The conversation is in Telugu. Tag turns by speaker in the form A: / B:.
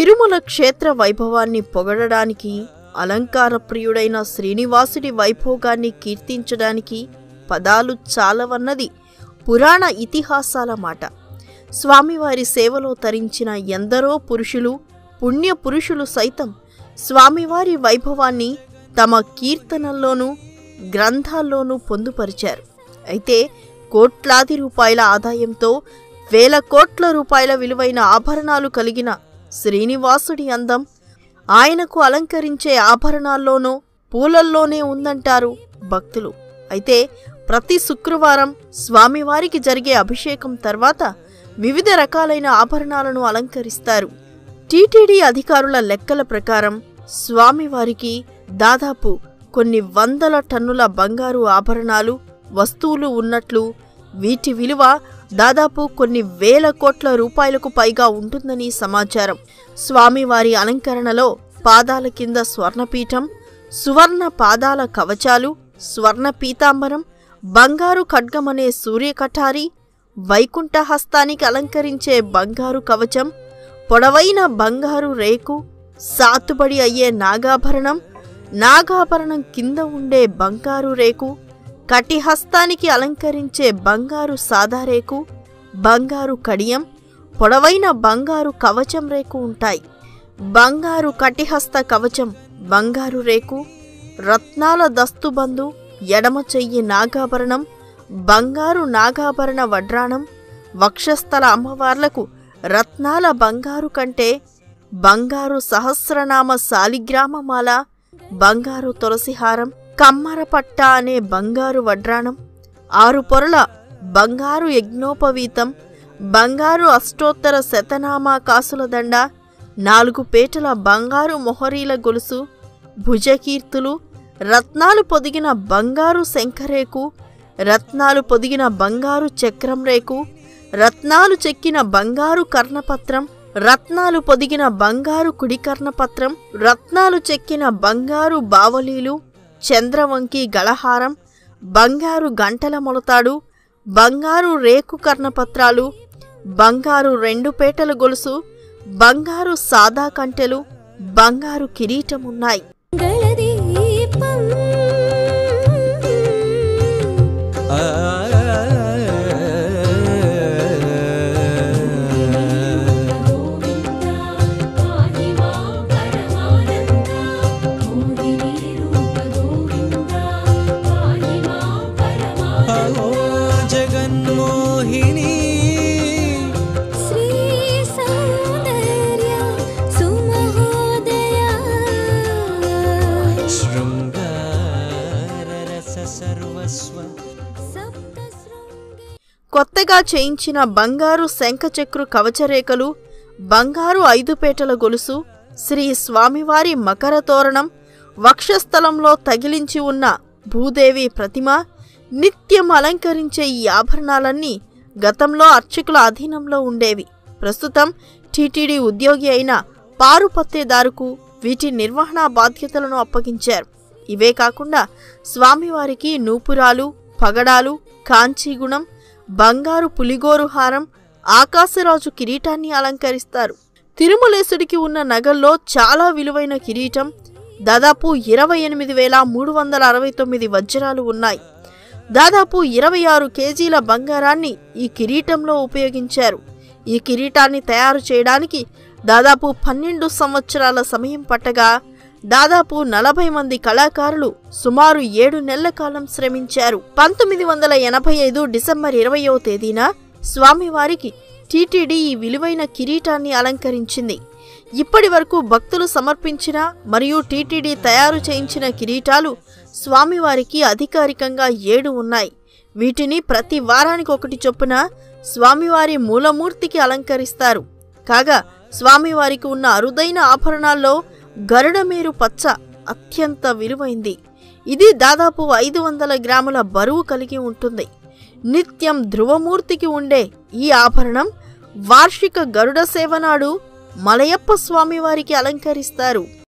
A: తిరుమల క్షేత్ర వైభవాన్ని పొగడడానికి అలంకార ప్రియుడైన శ్రీనివాసుడి వైభోగాన్ని కీర్తించడానికి పదాలు చాలవన్నది పురాణ ఇతిహాసాల మాట స్వామివారి సేవలో తరించిన ఎందరో పురుషులు పుణ్య పురుషులు సైతం స్వామివారి వైభవాన్ని తమ కీర్తనల్లోనూ గ్రంథాల్లోనూ పొందుపరిచారు అయితే కోట్లాది రూపాయల ఆదాయంతో వేల కోట్ల రూపాయల విలువైన ఆభరణాలు కలిగిన శ్రీనివాసుడి అందం ఆయనకు అలంకరించే ఆభరణాల్లోనూ పూలల్లోనే ఉందంటారు భక్తులు అయితే ప్రతి శుక్రవారం స్వామివారికి జరిగే అభిషేకం తర్వాత వివిధ రకాలైన ఆభరణాలను అలంకరిస్తారు టీటీడీ అధికారుల లెక్కల ప్రకారం స్వామివారికి దాదాపు కొన్ని వందల టన్నుల బంగారు ఆభరణాలు వస్తువులు ఉన్నట్లు వీటి విలువ దాదాపు కొన్ని వేల కోట్ల రూపాయలకు పైగా ఉంటుందని సమాచారం స్వామివారి అలంకరణలో పాదాల కింద స్వర్ణపీఠం సువర్ణ పాదాల కవచాలు స్వర్ణ పీతాంబరం బంగారు ఖడ్గమనే సూర్యకఠారి వైకుంఠ హస్తానికి అలంకరించే బంగారు కవచం పొడవైన బంగారు రేకు సాతుబడి అయ్యే నాగాభరణం నాగాభరణం కింద ఉండే బంగారు రేకు కటిహస్తానికి అలంకరించే బంగారు సాదారేకు బంగారు కడియం పొడవైన బంగారు కవచం రేకు ఉంటాయి బంగారు కటిహస్త కవచం బంగారు రేకు రత్నాల దస్తుబందు ఎడమ చెయ్యి నాగాభరణం బంగారు నాగాభరణ వడ్రాణం వక్షస్థల అమ్మవార్లకు రత్నాల బంగారు కంటే బంగారు సహస్రనామ శాలిగ్రామమాల బంగారు తులసిహారం కమ్మరపట్ట అనే బంగారు వడ్రాణం ఆరు పొరల బంగారు యజ్ఞోపవీతం బంగారు అష్టోత్తర శతనామా కాసుల దండ నాలుగు పేటల బంగారు మొహరీల గొలుసు భుజకీర్తులు రత్నాలు పొదిగిన బంగారు శంఖరేకు రత్నాలు పొదిగిన బంగారు చక్రం రేకు రత్నాలు చెక్కిన బంగారు కర్ణపత్రం రత్నాలు పొదిగిన బంగారు కుడి కర్ణపత్రం రత్నాలు చెక్కిన బంగారు బావలీలు చంద్రవంకి గళహారం బంగారు గంటల మొలతాడు బంగారు రేకు కర్ణపత్రాలు బంగారు రెండు పేటల గొలుసు బంగారు సాదా కంటెలు బంగారు కిరీటమున్నాయి
B: గళదీపం గోవింద పాహి మాం పరమానంద మోహిని రూప గోవింద పాహి మాం పరమానంద
C: ఓ జగన్మోహిని
B: శ్రీ సౌందర్య సుమహోదయ
C: శృంగారరస సర్వస్వ
B: సప్త శృంగే
A: కొత్తగా చేయించిన బంగారు శంఖచక్రు కవచరేఖలు బంగారు ఐదుపేటల గొలుసు శ్రీ స్వామివారి మకర తోరణం వక్షస్థలంలో తగిలించి ఉన్న భూదేవి ప్రతిమ నిత్యం అలంకరించే ఈ ఆభరణాలన్నీ గతంలో అర్చకుల అధీనంలో ఉండేవి ప్రస్తుతం టీటీడీ ఉద్యోగి అయిన పారుపత్తేదారుకు వీటి నిర్వహణ బాధ్యతలను అప్పగించారు ఇవే కాకుండా స్వామివారికి నూపురాలు పగడాలు కాంచీగుణం బంగారు పులిగోరు హారం ఆకాశరాజు కిరీటాన్ని అలంకరిస్తారు తిరుమలేశుడికి ఉన్న నగల్లో చాలా విలువైన కిరీటం దాదాపు ఇరవై ఎనిమిది వేల మూడు వందల అరవై తొమ్మిది వజ్రాలు ఉన్నాయి దాదాపు ఇరవై ఆరు కేజీల బంగారాన్ని ఈ కిరీటంలో ఉపయోగించారు ఈ కిరీటాన్ని తయారు చేయడానికి దాదాపు పన్నెండు సంవత్సరాల సమయం పట్టగా దాదాపు నలభై మంది కళాకారులు సుమారు ఏడు నెలల కాలం శ్రమించారు పంతొమ్మిది వందల ఎనభై ఐదు డిసెంబర్ ఇరవయో తేదీన స్వామివారికి టీటీడీ ఈ విలువైన కిరీటాన్ని అలంకరించింది ఇప్పటి వరకు భక్తులు సమర్పించిన మరియు టీటీడీ తయారు చేయించిన కిరీటాలు స్వామివారికి అధికారికంగా ఏడు ఉన్నాయి వీటిని ప్రతి వారానికి ఒకటి చొప్పున స్వామివారి మూలమూర్తికి అలంకరిస్తారు కాగా స్వామివారికి ఉన్న అరుదైన ఆభరణాల్లో గరుడమేరు పచ్చ అత్యంత విలువైంది ఇది దాదాపు ఐదు వందల గ్రాముల బరువు కలిగి ఉంటుంది నిత్యం ధ్రువమూర్తికి ఉండే ఈ ఆభరణం వార్షిక గరుడ సేవ నాడు మలయప్ప స్వామివారికి అలంకరిస్తారు